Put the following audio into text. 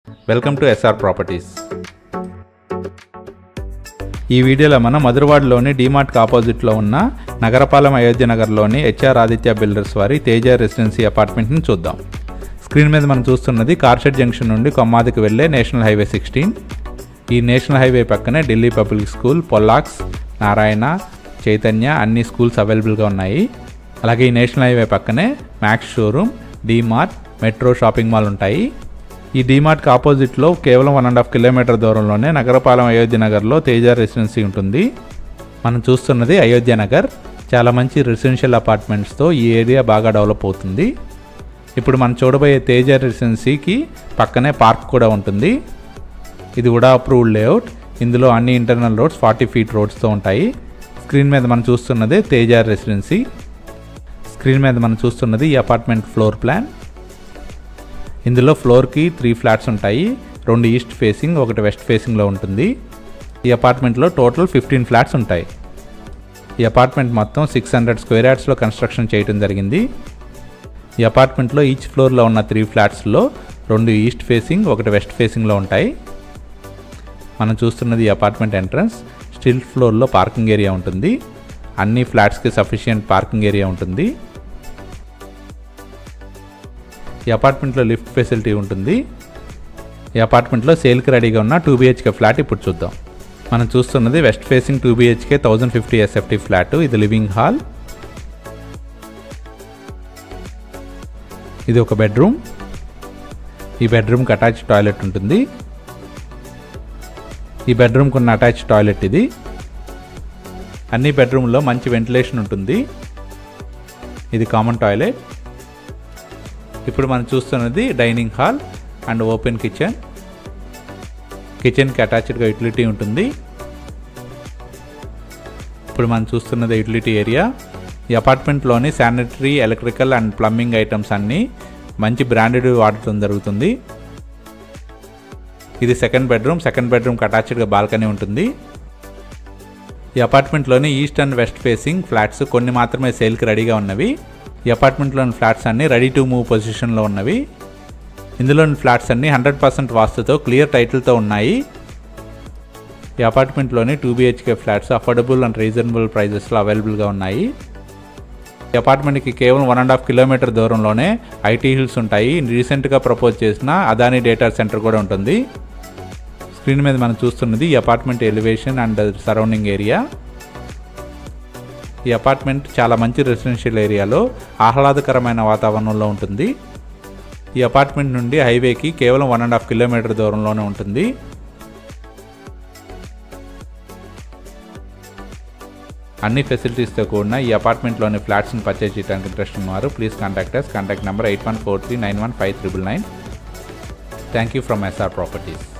welcome to SR properties ఈ వీడియోలో మనం మధురవాడలోని డీమార్ట్కి ఆపోజిట్లో ఉన్న నగరపాలెం అయోధ్య నగర్లోని హెచ్ఆర్ ఆదిత్య బిల్డర్స్ వారి తేజ రెసిడెన్సీ అపార్ట్మెంట్ని చూద్దాం స్క్రీన్ మీద మనం చూస్తున్నది కార్షెడ్ జంక్షన్ నుండి కొమ్మాదికి వెళ్ళే నేషనల్ హైవే సిక్స్టీన్ ఈ నేషనల్ హైవే పక్కనే ఢిల్లీ పబ్లిక్ స్కూల్ పొల్లాక్స్ నారాయణ చైతన్య అన్ని స్కూల్స్ అవైలబుల్గా ఉన్నాయి అలాగే ఈ నేషనల్ హైవే పక్కనే Max showroom DMart metro shopping mall ఉంటాయి ఈ డీమార్ట్కి ఆపోజిట్లో కేవలం వన్ అండ్ హాఫ్ కిలోమీటర్ దూరంలోనే నగరపాలెం అయోధ్య నగర్లో తేజ రెసిడెన్సీ ఉంటుంది మనం చూస్తున్నది అయోధ్య నగర్ చాలా మంచి రెసిడెన్షియల్ అపార్ట్మెంట్స్తో ఈ ఏరియా బాగా డెవలప్ అవుతుంది ఇప్పుడు మనం చూడబోయే తేజ రెసిడెన్సీకి పక్కనే పార్క్ కూడా ఉంటుంది ఇది కూడా అప్రూవ్డ్ లేఅవుట్ ఇందులో అన్ని ఇంటర్నల్ రోడ్స్ ఫార్టీ ఫీట్ రోడ్స్తో ఉంటాయి స్క్రీన్ మీద మనం చూస్తున్నదే తేజ రెసిడెన్సీ స్క్రీన్ మీద మనం చూస్తున్నది ఈ అపార్ట్మెంట్ ఫ్లోర్ ప్లాన్ ఇందులో ఫ్లోర్కి త్రీ ఫ్లాట్స్ ఉంటాయి రెండు ఈస్ట్ ఫేసింగ్ ఒకటి వెస్ట్ ఫేసింగ్లో ఉంటుంది ఈ అపార్ట్మెంట్లో టోటల్ ఫిఫ్టీన్ ఫ్లాట్స్ ఉంటాయి ఈ అపార్ట్మెంట్ మొత్తం సిక్స్ హండ్రెడ్ స్క్వేర్ యార్డ్స్లో కన్స్ట్రక్షన్ చేయడం జరిగింది ఈ అపార్ట్మెంట్లో ఈచ్ ఫ్లోర్లో ఉన్న త్రీ ఫ్లాట్స్లో రెండు ఈస్ట్ ఫేసింగ్ ఒకటి వెస్ట్ ఫేసింగ్లో ఉంటాయి మనం చూస్తున్నది ఈ అపార్ట్మెంట్ ఎంట్రన్స్ స్టిల్ ఫ్లోర్లో పార్కింగ్ ఏరియా ఉంటుంది అన్ని ఫ్లాట్స్కి సఫిషియంట్ పార్కింగ్ ఏరియా ఉంటుంది ఈ అపార్ట్మెంట్లో లిఫ్ట్ ఫెసిలిటీ ఉంటుంది ఈ అపార్ట్మెంట్లో సేల్కి రెడీగా ఉన్న టూ బిహెచ్కే ఫ్లాట్ ఇప్పుడు చూద్దాం మనం చూస్తున్నది west facing two BHK thousand fifty SFT flat ఇది లివింగ్ హాల్ ఇది ఒక బెడ్రూమ్ ఈ బెడ్రూమ్కి అటాచ్ టాయిలెట్ ఉంటుంది ఈ బెడ్రూమ్కి ఉన్న అటాచ్ టాయిలెట్ ఇది అన్ని బెడ్రూమ్లో మంచి వెంటిలేషన్ ఉంటుంది ఇది కామన్ టాయిలెట్ ఇప్పుడు మనం చూస్తున్నది dining hall and open kitchen కిచెన్కి అటాచ్డ్గా యూటిలిటీ ఉంటుంది ఇప్పుడు మనం చూస్తున్నది యూటిలిటీ ఏరియా ఈ అపార్ట్మెంట్లోని sanitary electrical and plumbing items అన్నీ మంచి బ్రాండెడ్ వాడటం జరుగుతుంది ఇది సెకండ్ బెడ్రూమ్ సెకండ్ బెడ్రూమ్కి అటాచ్డ్గా బాల్కనీ ఉంటుంది ఈ అపార్ట్మెంట్లోని east and west facing flats కొన్ని మాత్రమే సేల్కి రెడీగా ఉన్నవి ఈ అపార్ట్మెంట్లోని ఫ్లాట్స్ అన్ని రెడీ టు మూవ్ పొజిషన్లో ఉన్నవి ఇందులోని ఫ్లాట్స్ అన్ని హండ్రెడ్ పర్సెంట్ వాస్తుతో క్లియర్ టైటిల్తో ఉన్నాయి ఈ అపార్ట్మెంట్లోని two BHK flats affordable and reasonable ప్రైజెస్లో అవైలబుల్గా ఉన్నాయి ఈ అపార్ట్మెంట్కి కేవలం వన్ అండ్ హాఫ్ కిలోమీటర్ దూరంలోనే ఐటీ హిల్స్ ఉంటాయి రీసెంట్గా ప్రపోజ్ చేసిన అదానీ డేటా సెంటర్ కూడా ఉంటుంది స్క్రీన్ మీద మనం చూస్తున్నది ఈ apartment elevation and surrounding area ఈ అపార్ట్మెంట్ చాలా మంచి రెసిడెన్షియల్ ఏరియాలో ఆహ్లాదకరమైన వాతావరణంలో ఉంటుంది ఈ అపార్ట్మెంట్ నుండి హైవేకి కేవలం వన్ అండ్ హాఫ్ కిలోమీటర్ దూరంలోనే ఉంటుంది అన్ని ఫెసిలిటీస్తో కూడిన ఈ అపార్ట్మెంట్లోని ఫ్లాట్స్ని పర్చేజ్ చేయడానికి ఇంట్రెస్ట్ ఉన్నవారు please contact us contact number eight one four three nine one five triple nine thank you from SR properties